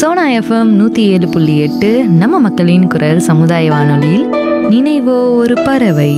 Sona FM நூற்றி ஏழு புள்ளி எட்டு நம்ம மக்களின் குரல் சமுதாய வானொலியில் நினைவோ ஒரு பறவை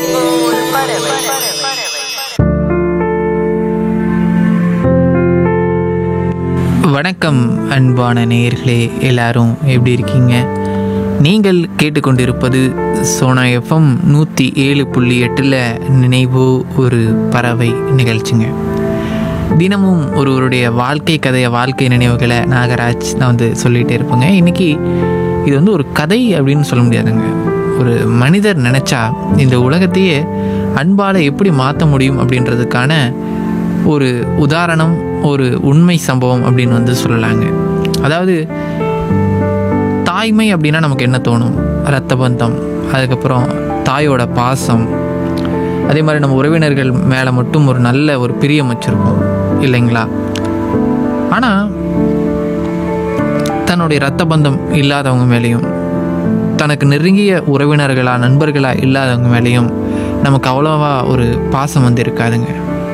வணக்கம் அன்பான நேயர்களே எல்லாரும் எப்படி இருக்கீங்க நீங்கள் கேட்டுக்கொண்டிருப்பது சோனா எஃப்எம் நூற்றி ஏழு புள்ளி எட்டில் நினைவு ஒரு பறவை நிகழ்ச்சிங்க தினமும் ஒருவருடைய வாழ்க்கை கதையை வாழ்க்கை நினைவுகளை நாகராஜ் நான் வந்து சொல்லிகிட்டே இருப்பேங்க இன்றைக்கி இது வந்து ஒரு கதை அப்படின்னு சொல்ல முடியாதுங்க ஒரு மனிதர் நினச்சா இந்த உலகத்தையே அன்பால் எப்படி மாற்ற முடியும் அப்படின்றதுக்கான ஒரு உதாரணம் ஒரு உண்மை சம்பவம் அப்படின்னு வந்து சொல்லலாங்க அதாவது தாய்மை அப்படின்னா நமக்கு என்ன தோணும் ரத்த பந்தம் அதுக்கப்புறம் தாயோட பாசம் அதே மாதிரி நம்ம உறவினர்கள் மேலே மட்டும் ஒரு நல்ல ஒரு பிரியம் வச்சுருப்போம் இல்லைங்களா ஆனால் தன்னுடைய ரத்த பந்தம் இல்லாதவங்க மேலேயும் தனக்கு நெருங்கிய உறவினர்களா நண்பர்களா இல்லாதவங்க மேலேயும் நமக்கு அவ்வளோவா ஒரு பாசம் வந்து இருக்காதுங்க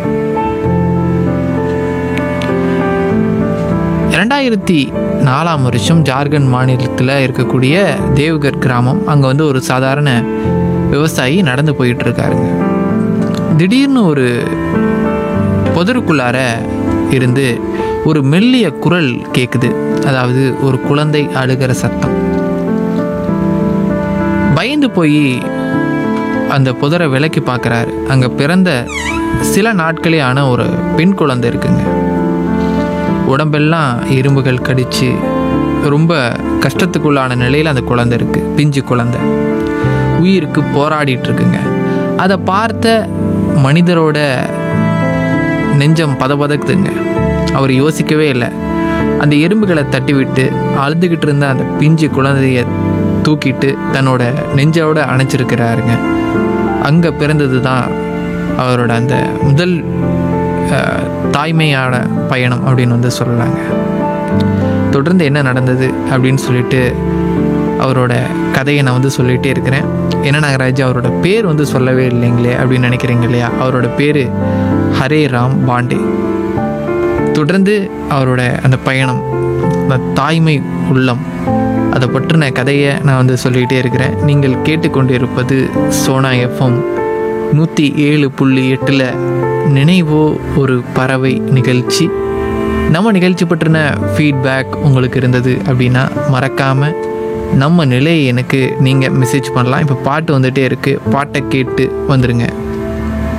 ரெண்டாயிரத்தி நாலாம் வருஷம் ஜார்க்கண்ட் மாநிலத்தில் இருக்கக்கூடிய தேவ்கர் கிராமம் அங்கே வந்து ஒரு சாதாரண விவசாயி நடந்து போயிட்டு இருக்காருங்க திடீர்னு ஒரு புதருக்குள்ளார இருந்து ஒரு மெல்லிய குரல் கேட்குது அதாவது ஒரு குழந்தை அழுகிற சத்தம் பயந்து போய் அந்த புதரை விலக்கி பார்க்குறாரு அங்கே பிறந்த சில நாட்களே ஆன ஒரு பெண் குழந்தை இருக்குங்க உடம்பெல்லாம் எறும்புகள் கடிச்சு ரொம்ப கஷ்டத்துக்குள்ளான நிலையில் அந்த குழந்தை இருக்குது பிஞ்சு குழந்தை உயிருக்கு போராடிட்டு இருக்குங்க அதை பார்த்த மனிதரோட நெஞ்சம் பதபதக்குதுங்க அவர் யோசிக்கவே இல்லை அந்த எறும்புகளை தட்டி விட்டு அழுதுகிட்டு இருந்த அந்த பிஞ்சு குழந்தைய தூக்கிட்டு தன்னோட நெஞ்சோட அணைச்சிருக்கிறாருங்க அங்கே பிறந்தது தான் அவரோட அந்த முதல் அஹ், தாய்மையான பயணம் அப்படின்னு வந்து சொல்லலாங்க தொடர்ந்து என்ன நடந்தது அப்படின்னு சொல்லிட்டு அவரோட கதையை நான் வந்து சொல்லிகிட்டே இருக்கிறேன் என்ன நாகராஜ் அவரோட பேர் வந்து சொல்லவே இல்லைங்களே அப்படின்னு நினைக்கிறீங்க இல்லையா அவரோட பேர் ஹரே ராம் பாண்டே தொடர்ந்து அவரோட அந்த பயணம் அந்த தாய்மை உள்ளம் அதை பற்றின கதையை நான் வந்து சொல்லிக்கிட்டே இருக்கிறேன் நீங்கள் கேட்டுக்கொண்டிருப்பது சோனா எஃப்எம் நூற்றி ஏழு புள்ளி எட்டில் நினைவோ ஒரு பறவை நிகழ்ச்சி நம்ம நிகழ்ச்சி பற்றின ஃபீட்பேக் உங்களுக்கு இருந்தது அப்படின்னா மறக்காமல் நம்ம நிலையை எனக்கு நீங்கள் மெசேஜ் பண்ணலாம் இப்போ பாட்டு வந்துகிட்டே இருக்குது பாட்டை கேட்டு வந்துடுங்க